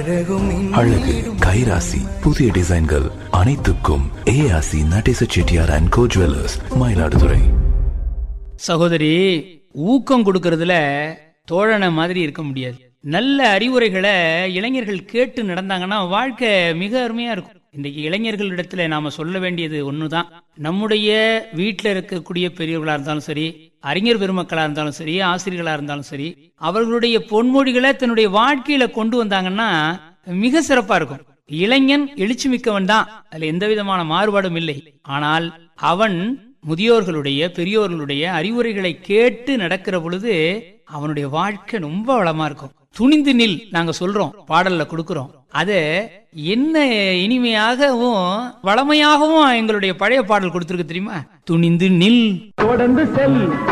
அழகு கைராசி புதிய டிசைன்கள் அனைத்துக்கும் ஏஆசி Natesa Chettiar and co jewellers Mayiladuthurai சகோதரி ஊக்கம் கொடுக்கறதுல தோழனை மாதிரி இருக்க முடியாது நல்ல அறிவுரைகளை இளைஞர்கள் கேட்டு நடந்தாங்கன்னா வாழ்க்கை மிக அருமையா இருக்கும் இன்றைக்கு இளைஞர்களிடத்துல நாம சொல்ல வேண்டியது ஒண்ணுதான் நம்முடைய வீட்டில் இருக்கக்கூடிய பெரியவர்களா இருந்தாலும் சரி அறிஞர் பெருமக்களா இருந்தாலும் சரி ஆசிரியர்களா இருந்தாலும் சரி அவர்களுடைய பொன்மொழிகளை தன்னுடைய வாழ்க்கையில கொண்டு வந்தாங்கன்னா மிக சிறப்பா இருக்கும் இளைஞன் எழுச்சி மிக்கவன் தான் அதுல எந்த விதமான மாறுபாடும் இல்லை ஆனால் அவன் முதியோர்களுடைய பெரியோர்களுடைய அறிவுரைகளை கேட்டு நடக்கிற பொழுது அவனுடைய வாழ்க்கை ரொம்ப வளமா இருக்கும் துணிந்து நில் நாங்க சொல்றோம் பாடல்ல கொடுக்கிறோம் அது என்ன இனிமையாகவும் வளமையாகவும் எங்களுடைய பழைய பாடல் கொடுத்திருக்கு தெரியுமா துணிந்து நில் தொடர்ந்து செல்